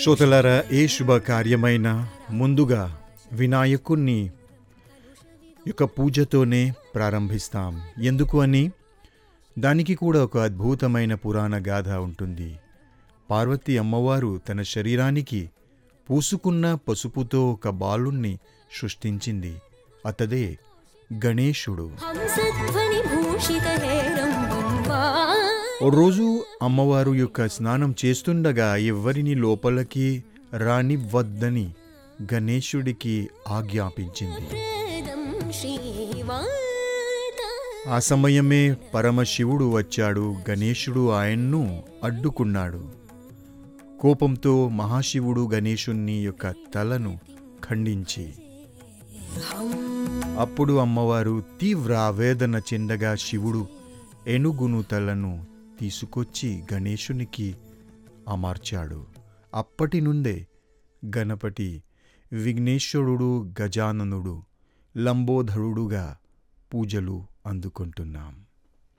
శ్రోతలారా ఏ శుభ కార్యమైన ముందుగా వినాయకుణ్ణి యొక్క పూజతోనే ప్రారంభిస్తాం ఎందుకు అని దానికి కూడా ఒక అద్భుతమైన పురాణ గాథ ఉంటుంది పార్వతి అమ్మవారు తన శరీరానికి పూసుకున్న పసుపుతో ఒక బాలుణ్ణి సృష్టించింది అతడే గణేశుడు హంసధ్వనిభూషితహేరంబున్వా ఓ రోజు అమ్మవారు యొక్క స్నానం చేస్తుండగా ఎవ్వరిని లోపలికి రానివ్వద్దని గణేశుడికి ఆజ్ఞాపించింది ప్రేదం శ్రీవాత ఆ సమయమే పరమశివుడు వచ్చాడు గణేశుడు ఆయన్ను అడ్డుకున్నాడు కోపంతో మహాశివుడు గణేశుణ్ణి యొక్క తలను ఖండించి అప్పుడు అమ్మవారు తీవ్ర ఆవేదన చెందగా శివుడు ఏనుగును తలను తీసుకొచ్చి గణేశునికి అమర్చాడు అప్పటి నుండే గణపతి విఘ్నేశ్వరుడు గజాననుడు లంబోధరుడుగా పూజలు అందుకుంటున్నాం